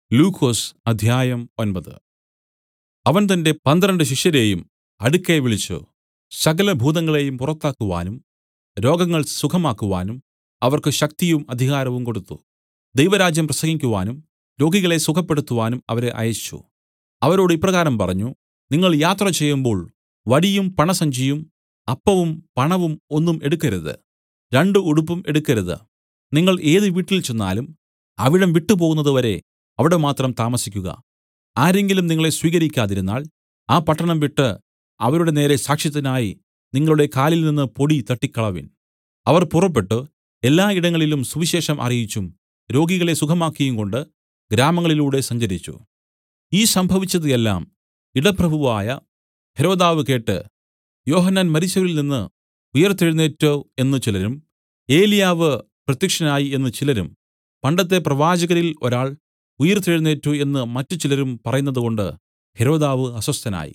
ലൂക്കോസ് അധ്യായം ഒൻപത് അവൻ തന്റെ പന്ത്രണ്ട് ശിഷ്യരെയും അടുക്കെ വിളിച്ചു സകലഭൂതങ്ങളെയും പുറത്താക്കുവാനും രോഗങ്ങൾ സുഖമാക്കുവാനും അവർക്ക് ശക്തിയും അധികാരവും കൊടുത്തു ദൈവരാജ്യം പ്രസംഗിക്കുവാനും രോഗികളെ സുഖപ്പെടുത്തുവാനും അവരെ അയച്ചു അവരോട് ഇപ്രകാരം പറഞ്ഞു നിങ്ങൾ യാത്ര ചെയ്യുമ്പോൾ വടിയും പണസഞ്ചിയും അപ്പവും പണവും ഒന്നും എടുക്കരുത് രണ്ട് ഉടുപ്പും എടുക്കരുത് നിങ്ങൾ ഏത് വീട്ടിൽ ചെന്നാലും അവിടം വിട്ടുപോകുന്നതുവരെ അവിടെ മാത്രം താമസിക്കുക ആരെങ്കിലും നിങ്ങളെ സ്വീകരിക്കാതിരുന്നാൽ ആ പട്ടണം വിട്ട് അവരുടെ നേരെ സാക്ഷ്യത്തിനായി നിങ്ങളുടെ കാലിൽ നിന്ന് പൊടി തട്ടിക്കളവിൻ അവർ പുറപ്പെട്ടു എല്ലാ ഇടങ്ങളിലും സുവിശേഷം അറിയിച്ചും രോഗികളെ സുഖമാക്കിയുംകൊണ്ട് ഗ്രാമങ്ങളിലൂടെ സഞ്ചരിച്ചു ഈ സംഭവിച്ചത് എല്ലാം ഇടപ്രഭുവായ ഹെരോദാവ് കേട്ട് യോഹന്നാൻ മരിച്ചവരിൽ നിന്ന് ഉയിർത്തെഴുന്നേറ്റു എന്ന് ചിലരും ഏലിയാവ് പ്രത്യക്ഷനായി എന്ന് ചിലരും പണ്ടത്തെ പ്രവാചകരിൽ ഒരാൾ ഉയിർത്തെഴുന്നേറ്റു എന്ന് മറ്റു ചിലരും പറയുന്നതുകൊണ്ട് ഹെരോദാവ് അസ്വസ്ഥനായി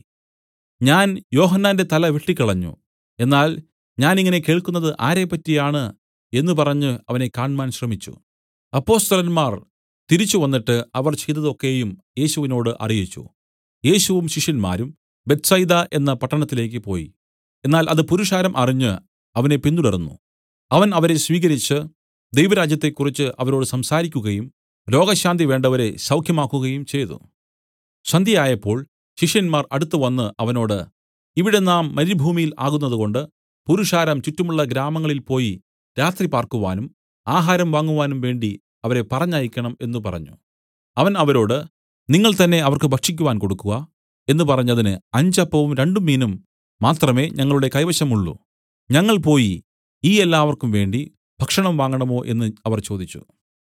ഞാൻ യോഹന്നാന്റെ തല വെട്ടിക്കളഞ്ഞു എന്നാൽ ഞാൻ ഇങ്ങനെ കേൾക്കുന്നത് ആരെപ്പറ്റിയാണ് എന്ന് പറഞ്ഞ് അവനെ കാണ്മാൻ ശ്രമിച്ചു അപ്പൊസ്തലന്മാർ തിരിച്ചു വന്നിട്ട് അവർ ചെയ്തതു ഒക്കെയും യേശുവിനോട് അറിയിച്ചു യേശുവും ശിഷ്യന്മാരും ബേത്ത്സയിദ എന്ന പട്ടണത്തിലേക്ക് പോയി എന്നാൽ അത് പുരുഷാരം അറിഞ്ഞ് അവനെ പിന്തുടർന്നു അവൻ അവരെ സ്വീകരിച്ച് ദൈവരാജ്യത്തെക്കുറിച്ച് അവരോട് സംസാരിക്കുകയും രോഗശാന്തി വേണ്ടവരെ സൗഖ്യമാക്കുകയും ചെയ്തു സന്ധ്യയായപ്പോൾ ശിഷ്യന്മാർ അടുത്തുവന്ന് അവനോട് ഇവിടെ നാം മരുഭൂമിയിൽ ആകുന്നതുകൊണ്ട് പുരുഷാരം ചുറ്റുമുള്ള ഗ്രാമങ്ങളിൽ പോയി രാത്രി പാർക്കുവാനും ആഹാരം വാങ്ങുവാനും വേണ്ടി അവരെ പറഞ്ഞയക്കണം എന്നു പറഞ്ഞു അവൻ അവരോട് നിങ്ങൾ തന്നെ അവർക്ക് ഭക്ഷിക്കുവാൻ കൊടുക്കുക എന്ന് പറഞ്ഞതിന് അഞ്ചപ്പവും രണ്ടു മീനും മാത്രമേ ഞങ്ങളുടെ കൈവശമുള്ളൂ ഞങ്ങൾ പോയി ഈ എല്ലാവർക്കും വേണ്ടി ഭക്ഷണം വാങ്ങണമോ എന്ന് അവർ ചോദിച്ചു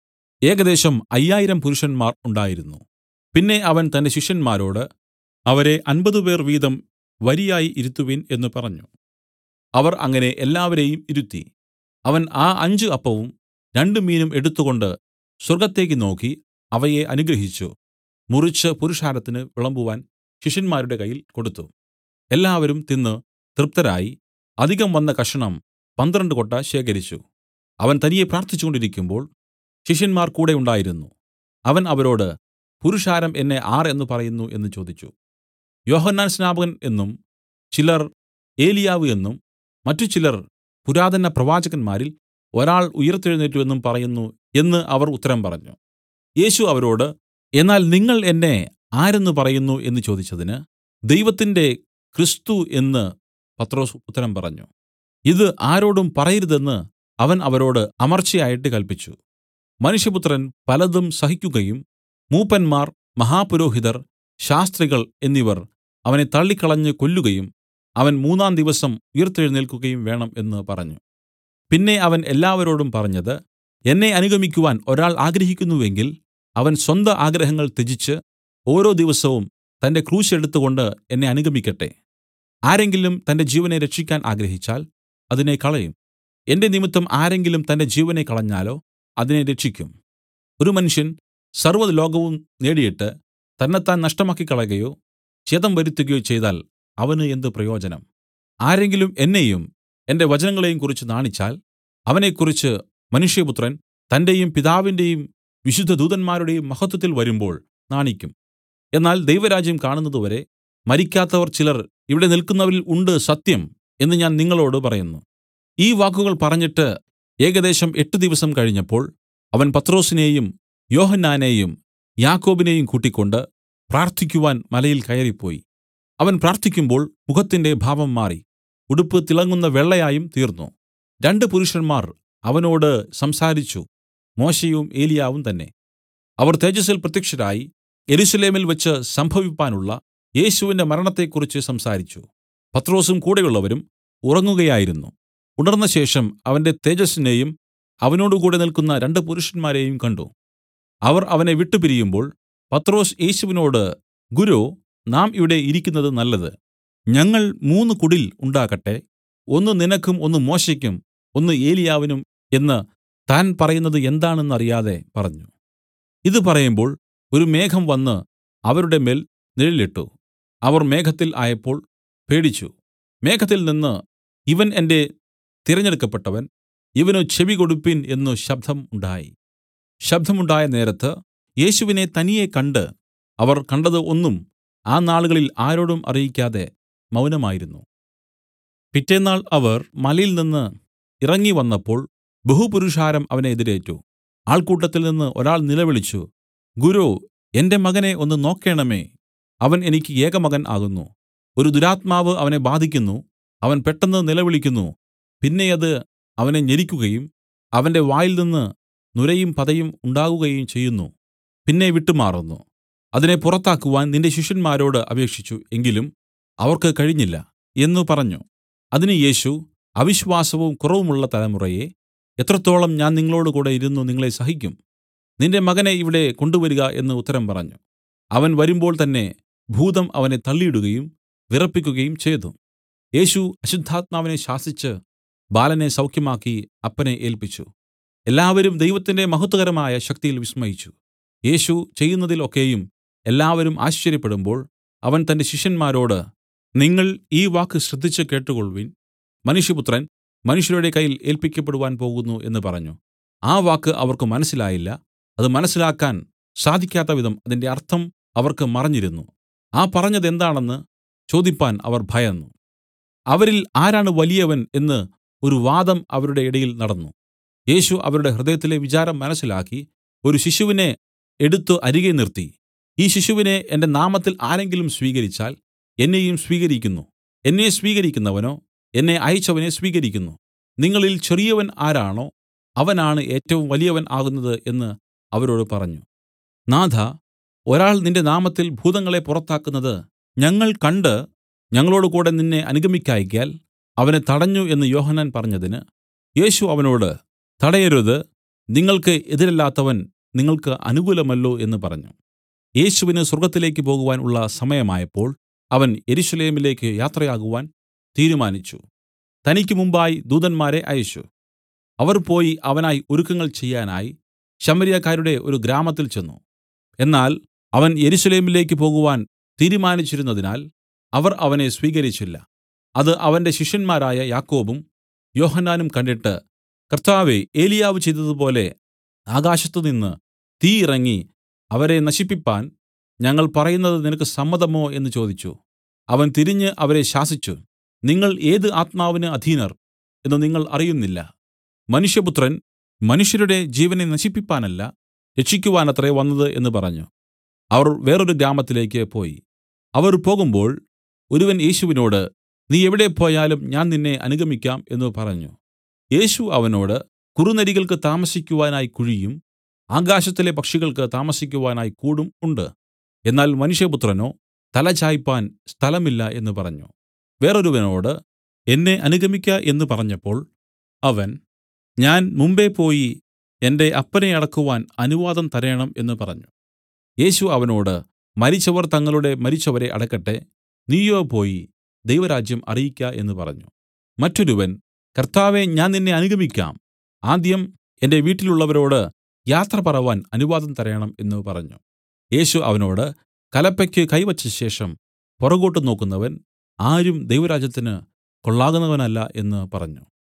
ഏകദേശം അയ്യായിരം പുരുഷന്മാർ ഉണ്ടായിരുന്നു പിന്നെ അവൻ തന്റെ ശിഷ്യന്മാരോട് അവരെ അൻപതുപേർ വീതം വരിയായി ഇരുത്തുവിൻ എന്ന് പറഞ്ഞു അവർ അങ്ങനെ എല്ലാവരെയും ഇരുത്തി അവൻ ആ അഞ്ച് അപ്പവും രണ്ടു മീനും എടുത്തുകൊണ്ട് സ്വർഗ്ഗത്തേക്ക് നോക്കി അവയെ അനുഗ്രഹിച്ചു മുറിച്ച് പുരുഷാരത്തിന് വിളമ്പുവാൻ ശിഷ്യന്മാരുടെ കയ്യിൽ കൊടുത്തു എല്ലാവരും തിന്ന് തൃപ്തരായി അധികം വന്ന കഷണം പന്ത്രണ്ട് കൊട്ട ശേഖരിച്ചു അവൻ തനിയെ പ്രാർത്ഥിച്ചുകൊണ്ടിരിക്കുമ്പോൾ ശിഷ്യന്മാർ കൂടെ ഉണ്ടായിരുന്നു അവൻ അവരോട് പുരുഷാരം എന്നെ ആർ എന്ന് പറയുന്നു എന്ന് ചോദിച്ചു യോഹന്നാൻ സ്നാപകൻ എന്നും ചിലർ ഏലിയാവ് എന്നും മറ്റു ചിലർ പുരാതന പ്രവാചകന്മാരിൽ ഒരാൾ ഉയിർത്തെഴുന്നേറ്റു എന്നും പറയുന്നു എന്ന് അവർ ഉത്തരം പറഞ്ഞു യേശു അവരോട് എന്നാൽ നിങ്ങൾ എന്നെ ആരെന്ന് പറയുന്നു എന്ന് ചോദിച്ചതിന് ദൈവത്തിന്റെ ക്രിസ്തു എന്ന് പത്രൊസ് ഉത്തരം പറഞ്ഞു ഇത് ആരോടും പറയരുതെന്ന് അവൻ അവരോട് അമർച്ചയായിട്ട് കല്പിച്ചു മനുഷ്യപുത്രൻ പലതും സഹിക്കുകയും മൂപ്പന്മാർ മഹാപുരോഹിതർ ശാസ്ത്രികൾ എന്നിവർ അവനെ തള്ളിക്കളഞ്ഞ് കൊല്ലുകയും അവൻ മൂന്നാം ദിവസം ഉയിർത്തെഴുന്നേൽക്കുകയും വേണം എന്ന് പറഞ്ഞു പിന്നെ അവൻ എല്ലാവരോടും പറഞ്ഞത് എന്നെ അനുഗമിക്കുവാൻ ഒരാൾ ആഗ്രഹിക്കുന്നുവെങ്കിൽ അവൻ സ്വന്ത ആഗ്രഹങ്ങൾ ത്യജിച്ച് ഓരോ ദിവസവും തന്റെ ക്രൂശ് എടുത്തുകൊണ്ട് എന്നെ അനുഗമിക്കട്ടെ ആരെങ്കിലും തന്റെ ജീവനെ രക്ഷിക്കാൻ ആഗ്രഹിച്ചാൽ അതിനെ കളയും എന്റെ നിമിത്തം ആരെങ്കിലും തന്റെ ജീവനെ കളഞ്ഞാലോ അതിനെ രക്ഷിക്കും ഒരു മനുഷ്യൻ സർവ്വലോകവും നേടിയിട്ട് തന്നെത്താൻ നഷ്ടമാക്കി കളയുകയോ ഛേദം വരുത്തുകയോ ചെയ്താൽ അവന് എന്ത് പ്രയോജനം ആരെങ്കിലും എന്നെയും എന്റെ വചനങ്ങളെയും കുറിച്ച് നാണിച്ചാൽ അവനെക്കുറിച്ച് മനുഷ്യപുത്രൻ തന്റെയും പിതാവിന്റെയും വിശുദ്ധ ദൂതന്മാരുടെയും മഹത്വത്തിൽ വരുമ്പോൾ നാണിക്കും എന്നാൽ ദൈവരാജ്യം കാണുന്നതുവരെ മരിക്കാത്തവർ ചിലർ ഇവിടെ നിൽക്കുന്നവരിൽ ഉണ്ട് സത്യം എന്ന് ഞാൻ നിങ്ങളോട് പറയുന്നു ഈ വാക്കുകൾ പറഞ്ഞിട്ട് ഏകദേശം എട്ട് ദിവസം കഴിഞ്ഞപ്പോൾ അവൻ പത്രോസിനെയും യോഹന്നാനെയും യാക്കോബിനെയും കൂട്ടിക്കൊണ്ട് പ്രാർത്ഥിക്കുവാൻ മലയിൽ കയറിപ്പോയി അവൻ പ്രാർത്ഥിക്കുമ്പോൾ മുഖത്തിന്റെ ഭാവം മാറി ഉടുപ്പ് തിളങ്ങുന്ന വെള്ളയായും തീർന്നു രണ്ട് പുരുഷന്മാർ അവനോട് സംസാരിച്ചു മോശയും ഏലിയാവും തന്നെ അവർ തേജസ്സിൽ പ്രത്യക്ഷരായി യെരൂശലേമിൽ വെച്ച് സംഭവിപ്പാനുള്ള യേശുവിന്റെ മരണത്തെക്കുറിച്ച് സംസാരിച്ചു പത്രോസും കൂടെയുള്ളവരും ഉറങ്ങുകയായിരുന്നു ഉണർന്ന ശേഷം അവന്റെ തേജസ്സിനെയും അവനോടുകൂടെ നിൽക്കുന്ന രണ്ട് പുരുഷന്മാരെയും കണ്ടു അവർ അവനെ വിട്ടുപിരിയുമ്പോൾ പത്രോസ് യേശുവിനോട് ഗുരോ നാം ഇവിടെ ഇരിക്കുന്നത് നല്ലത് ഞങ്ങൾ മൂന്ന് കുടിൽ ഉണ്ടാക്കട്ടെ ഒന്ന് നിനക്കും ഒന്ന് മോശയ്ക്കും ഒന്ന് ഏലിയാവിനും എന്ന് താൻ പറയുന്നത് എന്താണെന്നറിയാതെ പറഞ്ഞു ഇത് പറയുമ്പോൾ ഒരു മേഘം വന്ന് അവരുടെ മേൽ നിഴലിട്ടു അവർ മേഘത്തിൽ ആയപ്പോൾ പേടിച്ചു മേഘത്തിൽ നിന്ന് ഇവൻ എന്റെ തിരഞ്ഞെടുക്കപ്പെട്ടവൻ ഇവന് ചെവികൊടുപ്പിൻ എന്നു ശബ്ദം ഉണ്ടായി ശബ്ദമുണ്ടായ നേരത്ത് യേശുവിനെ തനിയെ കണ്ട് അവർ കണ്ടത് ഒന്നും ആ നാളുകളിൽ ആരോടും അറിയിക്കാതെ മൗനമായിരുന്നു പിറ്റെന്നാൾ അവർ മലയിൽ നിന്ന് ഇറങ്ങി വന്നപ്പോൾ ബഹുപുരുഷാരം അവനെ എതിരേറ്റു ആൾക്കൂട്ടത്തിൽ നിന്ന് ഒരാൾ നിലവിളിച്ചു ഗുരോ എന്റെ മകനെ ഒന്ന് നോക്കേണമേ അവൻ എനിക്ക് ഏകമകൻ ആകുന്നു ഒരു ദുരാത്മാവ് അവനെ ബാധിക്കുന്നു അവൻ പെട്ടെന്ന് നിലവിളിക്കുന്നു പിന്നെ അത് അവനെ ഞെരിക്കുകയും അവന്റെ വായിൽ നിന്ന് നുരയും പതയും ഉണ്ടാകുകയും ചെയ്യുന്നു പിന്നെ വിട്ടുമാറുന്നു അതിനെ പുറത്താക്കുവാൻ നിന്റെ ശിഷ്യന്മാരോട് അപേക്ഷിച്ചു എങ്കിലും അവർക്ക് കഴിഞ്ഞില്ല എന്നു പറഞ്ഞു അതിന് യേശു അവിശ്വാസവും കുറവുമുള്ള തലമുറയെ എത്രത്തോളം ഞാൻ നിങ്ങളോട് കൂടെ ഇരുന്നു നിങ്ങളെ സഹിക്കും നിന്റെ മകനെ ഇവിടെ കൊണ്ടുവരിക എന്ന് ഉത്തരം പറഞ്ഞു അവൻ വരുമ്പോൾ തന്നെ ഭൂതം അവനെ തള്ളിയിടുകയും വിറപ്പിക്കുകയും ചെയ്തു യേശു അശുദ്ധാത്മാവിനെ ശാസിച്ച് ബാലനെ സൗഖ്യമാക്കി അപ്പനെ ഏൽപ്പിച്ചു എല്ലാവരും ദൈവത്തിന്റെ മഹത്വകരമായ ശക്തിയിൽ വിസ്മയിച്ചു യേശു ചെയ്യുന്നതിൽ ഒക്കെയും എല്ലാവരും ആശ്ചര്യപ്പെടുമ്പോൾ അവൻ തന്റെ ശിഷ്യന്മാരോട് നിങ്ങൾ ഈ വാക്ക് ശ്രദ്ധിച്ച് കേട്ടുകൊൾവിൻ മനുഷ്യപുത്രൻ മനുഷ്യരുടെ കയ്യിൽ ഏൽപ്പിക്കപ്പെടുവാൻ പോകുന്നു എന്ന് പറഞ്ഞു ആ വാക്ക് അവർക്ക് മനസ്സിലായില്ല അത് മനസ്സിലാക്കാൻ സാധിക്കാത്ത വിധം അതിന്റെ അർത്ഥം അവർക്ക് മറഞ്ഞിരുന്നു ആ പറഞ്ഞത് എന്താണെന്ന് ചോദിപ്പാൻ അവർ ഭയന്നു അവരിൽ ആരാണ് വലിയവൻ എന്ന് ഒരു വാദം അവരുടെ ഇടയിൽ നടന്നു യേശു അവരുടെ ഹൃദയത്തിലെ വിചാരം മനസ്സിലാക്കി ഒരു ശിശുവിനെ എടുത്തു അരികെ നിർത്തി ഈ ശിശുവിനെ എന്റെ നാമത്തിൽ ആരെങ്കിലും സ്വീകരിച്ചാൽ എന്നെയും സ്വീകരിക്കുന്നു എന്നെ സ്വീകരിക്കുന്നവനോ എന്നെ അയച്ചവനെ സ്വീകരിക്കുന്നു നിങ്ങളിൽ ചെറിയവൻ ആരാണോ അവനാണ് ഏറ്റവും വലിയവൻ ആകുന്നത് എന്ന് അവരോട് പറഞ്ഞു നാഥ ഒരാൾ നിന്റെ നാമത്തിൽ ഭൂതങ്ങളെ പുറത്താക്കുന്നത് ഞങ്ങൾ കണ്ട് ഞങ്ങളോട് കൂടെ നിന്നെ അനുഗമിക്കായ്കയാൽ അവനെ തടഞ്ഞു എന്ന് യോഹന്നാൻ പറഞ്ഞതിന് യേശു അവനോട് തടയരുത് നിങ്ങൾക്ക് എതിരല്ലാത്തവൻ നിങ്ങൾക്ക് അനുകൂലമല്ലോ എന്ന് പറഞ്ഞു യേശുവിന് സ്വർഗ്ഗത്തിലേക്ക് പോകുവാൻ ഉള്ള സമയമായപ്പോൾ അവൻ യെരൂശലേമിലേക്ക് യാത്രയാകുവാൻ തീരുമാനിച്ചു തനിക്ക് മുമ്പായി ദൂതന്മാരെ അയച്ചു അവർ പോയി അവനായി ഒരുക്കങ്ങൾ ചെയ്യാനായി ശമര്യക്കാരുടെ ഒരു ഗ്രാമത്തിൽ ചെന്ന് എന്നാൽ അവൻ യെരൂശലേമിലേക്ക് പോകുവാൻ തീരുമാനിച്ചിരുന്നതിനാൽ അവർ അവനെ സ്വീകരിച്ചില്ല അത് അവന്റെ ശിഷ്യന്മാരായ യാക്കോബും യോഹന്നാനും കണ്ടിട്ട് കർത്താവേ ഏലിയാവ് ചെയ്തതുപോലെ ആകാശത്തുനിന്ന് തീ ഇറങ്ങി അവരെ നശിപ്പിപ്പാൻ ഞങ്ങൾ പറയുന്നത് നിനക്ക് സമ്മതമോ എന്ന് ചോദിച്ചു അവൻ തിരിഞ്ഞ് അവരെ ശാസിച്ചു നിങ്ങൾ ഏത് ആത്മാവിന് അധീനർ എന്ന് നിങ്ങൾ അറിയുന്നില്ല മനുഷ്യപുത്രൻ മനുഷ്യരുടെ ജീവനെ നശിപ്പിപ്പാനല്ല രക്ഷിക്കുവാനത്രേ വന്നത് എന്ന് പറഞ്ഞു അവർ വേറൊരു ഗ്രാമത്തിലേക്ക് പോയി അവർ പോകുമ്പോൾ ഒരുവൻ യേശുവിനോട് നീ എവിടെ പോയാലും ഞാൻ നിന്നെ അനുഗമിക്കാം എന്ന് പറഞ്ഞു യേശു അവനോട് കുറുനരികൾക്ക് താമസിക്കുവാനായി കുഴിയും ആകാശത്തിലെ പക്ഷികൾക്ക് താമസിക്കുവാനായി കൂടും ഉണ്ട് എന്നാൽ മനുഷ്യപുത്രനോ തല ചായ്പാൻ സ്ഥലമില്ല എന്ന് പറഞ്ഞു വേറൊരുവനോട് എന്നെ അനുഗമിക്ക എന്ന് പറഞ്ഞപ്പോൾ അവൻ ഞാൻ മുമ്പെ പോയി എന്റെ അപ്പനെ അടക്കുവാൻ അനുവാദം തരേണം എന്ന് പറഞ്ഞു യേശു അവനോട് മരിച്ചവർ തങ്ങളുടെ മരിച്ചവരെ അടക്കട്ടെ നീയോ പോയി ദൈവരാജ്യം അറിയിക്ക എന്ന് പറഞ്ഞു മറ്റൊരുവൻ കർത്താവെ ഞാൻ നിന്നെ അനുഗമിക്കാം ആദ്യം എന്റെ വീട്ടിലുള്ളവരോട് യാത്ര പറവാൻ അനുവാദം തരേണം എന്ന് പറഞ്ഞു യേശു അവനോട് കലപ്പയ്ക്ക് കൈവച്ച ശേഷം പുറകോട്ട് നോക്കുന്നവൻ ആരും ദൈവരാജ്യത്തിന് കൊള്ളാകുന്നവനല്ല എന്ന് പറഞ്ഞു